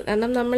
കാരണം നമ്മൾ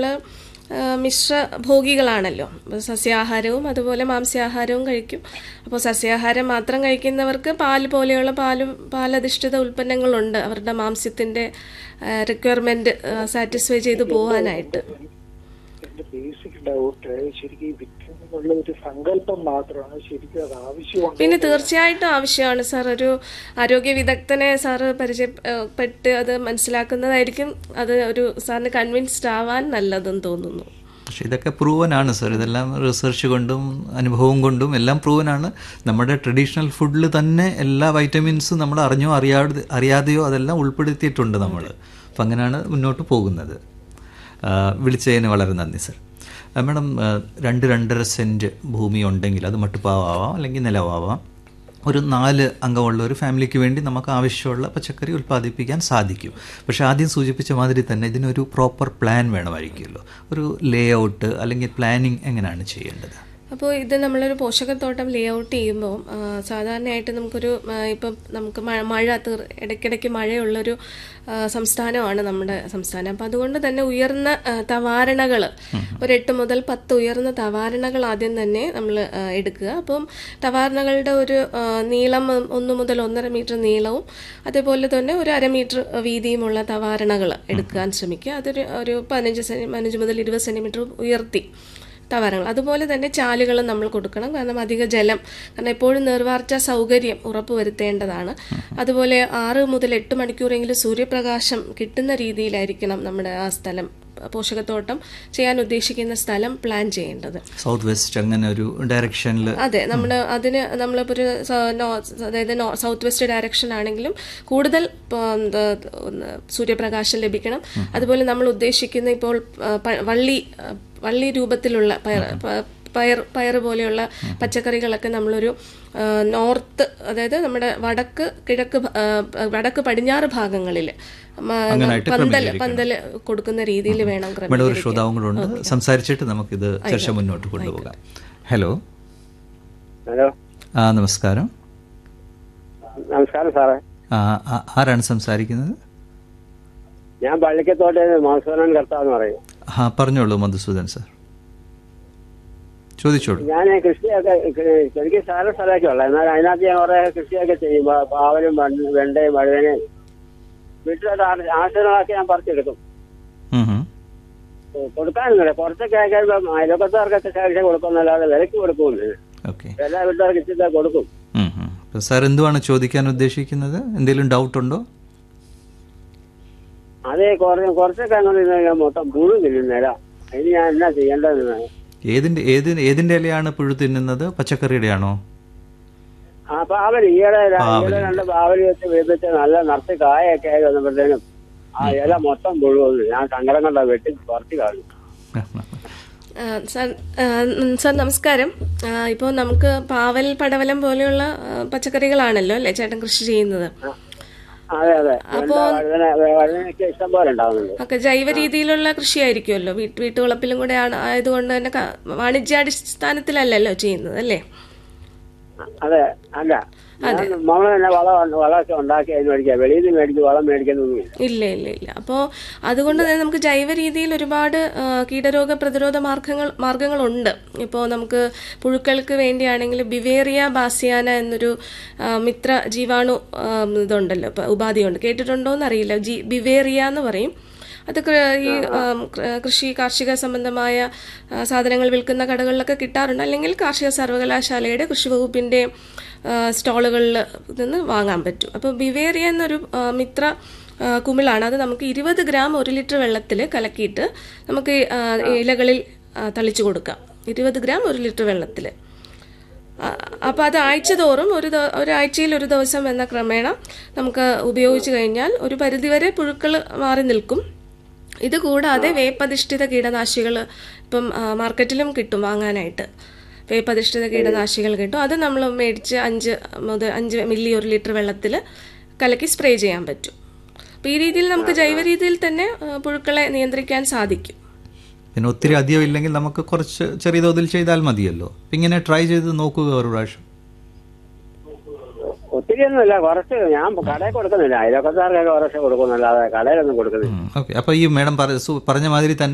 മിശ്ര ഭോഗികളാണല്ലോ അപ്പോൾ സസ്യാഹാരവും അതുപോലെ മാംസ്യാഹാരവും കഴിക്കും അപ്പോൾ സസ്യാഹാരം മാത്രം കഴിക്കുന്നവർക്ക് പാല് പോലെയുള്ള പാലും പാലധിഷ്ഠിത ഉൽപ്പന്നങ്ങളുണ്ട് അവരുടെ മാംസ്യത്തിൻ്റെ റിക്വയർമെൻറ്റ് സാറ്റിസ്ഫൈ ചെയ്ത് പോകാനായിട്ട് എന്റെ ബേസിക് ഡൗട്ട് ശരിക്കും ഈ വിറ്റമിൻ എന്നുള്ള ഒരു സങ്കല്പം മാത്രമാണ് ശരിക്കും അത് ആവശ്യമുണ്ട് പിന്നെ തീർച്ചയായിട്ടും ആവശ്യമാണ് സാർ ഒരു ആരോഗ്യ വിദഗ്ധനെ സാറ് പരിചയപ്പെട്ട് അത് മനസ്സിലാക്കുന്നതായിരിക്കും അത് ഒരു സാറിന് കൺവിൻസ്ഡ് ആവാൻ നല്ലതെന്ന് തോന്നുന്നു പക്ഷെ ഇതൊക്കെ പ്രൂവൻ ആണ് സർ ഇതെല്ലാം റിസർച്ച് കൊണ്ടും അനുഭവം കൊണ്ടും എല്ലാം പ്രൂവൻ ആണ് നമ്മുടെ ട്രഡീഷണൽ ഫുഡിൽ തന്നെ എല്ലാ വൈറ്റമിൻസും നമ്മൾ അറിഞ്ഞോ അറിയാതെ അറിയാതെയോ അതെല്ലാം ഉൾപ്പെടുത്തിയിട്ടുണ്ട് നമ്മൾ അപ്പം അങ്ങനെയാണ് മുന്നോട്ട് പോകുന്നത് ആ, വിളിച്ചതിന് വളരെ നന്ദി സർ ആ, മാഡം ആ, രണ്ട് രണ്ടര സെൻറ്റ് ഭൂമി ഉണ്ടെങ്കിൽ അത് മട്ടുപ്പാവാം അല്ലെങ്കിൽ നിലവാവാം ഒരു നാല് അംഗമുള്ള ഒരു ഫാമിലിക്ക് വേണ്ടി നമുക്ക് ആവശ്യമുള്ള പച്ചക്കറി ഉൽപ്പാദിപ്പിക്കാൻ സാധിക്കും പക്ഷെ ആദ്യം സൂചിപ്പിച്ച മാതിരി തന്നെ ഇതിനൊരു പ്രോപ്പർ പ്ലാൻ വേണമായിരിക്കുമല്ലോ ഒരു ലേ ഔട്ട് അല്ലെങ്കിൽ പ്ലാനിങ് എങ്ങനെയാണ് ചെയ്യേണ്ടത് അപ്പോൾ ഇത് നമ്മളൊരു പോഷകത്തോട്ടം ലേ ഔട്ട് ചെയ്യുമ്പോൾ ആ, സാധാരണയായിട്ട് നമുക്കൊരു ആ, ഇപ്പം നമുക്ക് മഴ മഴ തീർ ഇടയ്ക്കിടയ്ക്ക് മഴയുള്ളൊരു ആ, സംസ്ഥാനമാണ് നമ്മുടെ സംസ്ഥാനം അപ്പം അതുകൊണ്ട് തന്നെ ഉയർന്ന തവാരണകൾ ഒരു എട്ട് മുതൽ പത്ത് ഉയർന്ന തവാരണകൾ ആദ്യം തന്നെ നമ്മൾ എടുക്കുക അപ്പം തവാരണകളുടെ ഒരു ആ, നീളം ഒന്ന് മുതൽ ഒന്നര മീറ്റർ നീളവും അതേപോലെ തന്നെ ഒരു അര മീറ്റർ വീതിയുമുള്ള തവാരണകൾ എടുക്കാൻ ശ്രമിക്കുക അതൊരു ഒരു പതിനഞ്ച് സെന്റി പതിനഞ്ച് മുതൽ ഇരുപത് സെന്റിമീറ്റർ ഉയർത്തി തവാരങ്ങൾ അതുപോലെ തന്നെ ചാലുകൾ നമ്മൾ കൊടുക്കണം കാരണം അധിക ജലം കാരണം എപ്പോഴും നിർവാർച്ച സൗകര്യം ഉറപ്പുവരുത്തേണ്ടതാണ് അതുപോലെ ആറ് മുതൽ എട്ട് മണിക്കൂറെങ്കിലും സൂര്യപ്രകാശം കിട്ടുന്ന രീതിയിലായിരിക്കണം നമ്മുടെ ആ സ്ഥലം പോഷകത്തോട്ടം ചെയ്യാൻ ഉദ്ദേശിക്കുന്ന സ്ഥലം പ്ലാൻ ചെയ്യേണ്ടത് സൗത്ത് വെസ്റ്റ് അങ്ങനെ ഒരു ഡയറക്ഷനിൽ അതെ നമ്മുടെ അതിന് നമ്മളിപ്പോൾ ഒരു സ- നോ- അതായത് നോ- സൗത്ത് വെസ്റ്റ് ഡയറക്ഷൻ ആണെങ്കിലും കൂടുതൽ പ- എന്താ, ഒന്ന് സൂര്യപ്രകാശം ലഭിക്കണം അതുപോലെ നമ്മൾ ഉദ്ദേശിക്കുന്ന ഇപ്പോൾ ആ, പ- വള്ളി ആ, വള്ളി രൂപത്തിലുള്ള പയർ പ- പയർ പയർ പോലെയുള്ള പച്ചക്കറികളൊക്കെ നമ്മളൊരു ആ, നോർത്ത് അതായത് നമ്മുടെ വടക്ക് കിഴക്ക് ഭ- ആ, വടക്ക് പടിഞ്ഞാറ് ഭാഗങ്ങളിൽ അങ്ങനായിട്ട് പന്തൽ പന്തൽ കൊടുക്കുന്ന രീതിയിൽ വേണം ഇവിടെ ഒരു ക്രമീകരിക്കാൻ ശ്രോതാവും കൂടെ ഉണ്ട് സംസാരിച്ചിട്ട് നമുക്കിത് ചർച്ച മുന്നോട്ട് കൊണ്ടുപോകാം ഹലോ ഹലോ ആ നമസ്കാരം നമസ്കാരം സാറേ ആ, ആ- ആരാണ് സംസാരിക്കുന്നത് ഞാൻ പള്ളിക്കത്തോട്ടെ മധുസൂദനൻ കർത്താന്ന് പറയും ആ പറഞ്ഞോളൂ മധുസൂദൻ സാർ ചോദിച്ചോളൂ ഞാൻ കൃഷിയൊക്കെ കൃ- എനിക്ക് സ്ഥലം സ്ഥലമൊക്കെ ഉള്ളത് എന്നാൽ അതിനകത്ത് ഞാൻ കുറെ കൃഷിയൊക്കെ ചെയ്യും പ- പാവലും വണ്ട- വെണ്ടയും വഴുതനയും വീട്ടിലോട്ട് ആ- ആവശ്യങ്ങളൊക്കെ ഞാൻ പറിച്ചെടുക്കും ഉം ഹും. കൊ- കൊടുക്കാനൊന്നുമില്ല കുറച്ചൊക്കെ ആയിക്കഴിയുമ്പോൾ അയൽവക്കത്താർക്കൊക്കെ ശേഷം കൊടുക്കുന്നല്ലാതെ വിലക്ക് കൊടുക്കുന്നില്ല ഓക്കെ എല്ലാ വീട്ടുകാർക്ക് ഇച്ചിരി കൊടുക്കും ഉം ഹും. അപ്പൊ സാർ എന്തുവാണ് ചോദിക്കാൻ ഉദ്ദേശിക്കുന്നത് എന്തെങ്കിലും ഡൗട്ട് ഉണ്ടോ അതേ കുറച്ച് കുറച്ചൊക്കെ അങ്ങനെ ഇരുന്ന് കഴിഞ്ഞാൽ മൊത്തം പുഴു തിന്നുന്നില്ല അതിന് ഞാൻ എന്നാ ചെയ്യേണ്ടതെന്ന് ഏതിന്റെ ഏത് ഏതിന്റെ ഇലയാണ് പുഴു തിന്നുന്നത് പച്ചക്കറിയുടെ ആണോ ആ പാവല് ഈയിടെ ര- പാവല്. ഈയിടെ രണ്ട് പാവല് വെച്ച് വേപ്പിച്ച് നല്ല നിറച്ച് കായൊക്കെ ആയി വന്നപ്പോഴത്തേനും ആ ഇല മൊത്തം പുഴുവന്നു ഞാൻ സങ്കടം കൊണ്ടാ വെട്ടി പറിച്ചു കളഞ്ഞു ആ, സാർ ആ, ഉം, സാർ നമസ്കാരം ഇപ്പോൾ നമുക്ക് പാവൽ പടവലം പോലെയുള്ള ആ, പച്ചക്കറികളാണല്ലോ അല്ലേ ചേട്ടൻ കൃഷി ചെയ്യുന്നത് അതെ അതെ വെണ്ട, വഴുതന വഴുതനയൊക്കെ ഇഷ്ടം പോലെ ഉണ്ടാവുന്നുണ്ട് ഒക്കെ ജൈവ രീതിയിലുള്ള കൃഷിയായിരിക്കുമല്ലോ വീട്ട് വീട്ടുവളപ്പിലും കൂടെ ആണ് ആയതുകൊണ്ട് തന്നെ ക- വാണിജ്യാടിസ്ഥാനത്തിലല്ലല്ലോ ചെയ്യുന്നത് അല്ലേ അതെ അല്ല നമ്മള് തന്നെ വളം വളമൊക്കെ ഉണ്ടാക്കി അതിന് മേടിക്കാം വെളിയിൽ നിന്ന് മേടിച്ച് വളം മേടിക്കുന്നൊന്നുമില്ല ഇല്ല ഇല്ല ഇല്ല അപ്പോൾ അതുകൊണ്ട് തന്നെ നമുക്ക് ജൈവ രീതിയിൽ ഒരുപാട് ആ, കീടരോഗ പ്രതിരോധ മാർഗങ്ങൾ മാർഗങ്ങളുണ്ട് ഇപ്പോൾ നമുക്ക് പുഴുക്കൾക്ക് വേണ്ടിയാണെങ്കിൽ ബിവേറിയ ബാസിയാന എന്നൊരു ആ, മിത്ര ജീവാണു ആ, ഇതുണ്ടല്ലോ ഇപ്പൊ ഉപാധിയുണ്ട് കേട്ടിട്ടുണ്ടോ എന്നറിയില്ല ജി ബിവേറിയ എന്ന് പറയും അത് കൃ- ഈ ആം, കൃ- കൃഷി കാർഷിക സംബന്ധമായ ആ, സാധനങ്ങൾ വിൽക്കുന്ന കടകളിലൊക്കെ കിട്ടാറുണ്ട് അല്ലെങ്കിൽ കാർഷിക സർവകലാശാലയുടെ കൃഷി വകുപ്പിന്റെ സ്റ്റാളുകളിൽ നിന്ന് വാങ്ങാൻ പറ്റും അപ്പോൾ ബിവേറിയ എന്നൊരു ആ, മിത്ര ആ, കുമിളാണ് അത് നമുക്ക് ഇരുപത് ഗ്രാം ഒരു ലിറ്റർ വെള്ളത്തിൽ കലക്കിയിട്ട് നമുക്ക് ഈ, ആ, ഇലകളിൽ ആ, തളിച്ചു കൊടുക്കാം ഇരുപത് ഗ്രാം ഒരു ലിറ്റർ വെള്ളത്തിൽ അപ്പോൾ അത് ആഴ്ച തോറും ഒരു ദ- ഒരാഴ്ചയിൽ ഒരു ദിവസം എന്ന ക്രമേണ നമുക്ക് ഉപയോഗിച്ച് കഴിഞ്ഞാൽ ഒരു പരിധിവരെ പുഴുക്കൾ മാറി നിൽക്കും ഇത് കൂടാതെ വേപ്പധിഷ്ഠിത കീടനാശികൾ ഇപ്പം ആ, മാർക്കറ്റിലും കിട്ടും വാങ്ങാനായിട്ട് വേപ്പധിഷ്ഠിത കീടനാശികൾ കിട്ടും അത് നമ്മൾ മേടിച്ച് അഞ്ച് മുതൽ അഞ്ച് മില്ലി ഒരു ലിറ്റർ വെള്ളത്തിൽ കലക്കി സ്പ്രേ ചെയ്യാൻ പറ്റും അപ്പോൾ ഈ രീതിയിൽ നമുക്ക് ജൈവ രീതിയിൽ തന്നെ ആ, പുഴുക്കളെ നിയന്ത്രിക്കാൻ സാധിക്കും പിന്നെ ഒത്തിരി അധികം ഇല്ലെങ്കിൽ നമുക്ക് കുറച്ച് ചെറിയ തോതിൽ ചെയ്താൽ മതിയല്ലോ അപ്പൊ ഇങ്ങനെ ട്രൈ ചെയ്ത് നോക്കുക ഒരു പ്രാവശ്യം ഒത്തിരി ഒന്നുമില്ല കുറച്ച് ഞാൻ കടയിൽ കൊടുക്കുന്നില്ല അയൽവക്കത്താർക്കൊക്കെ കുറച്ച് കൊടുക്കുന്നില്ല അതെ കടയിലൊന്നും കൊടുക്കുന്നില്ല ഓക്കെ അപ്പൊ ഈ മേഡം പറഞ്ഞ മാതിരി തന്നെ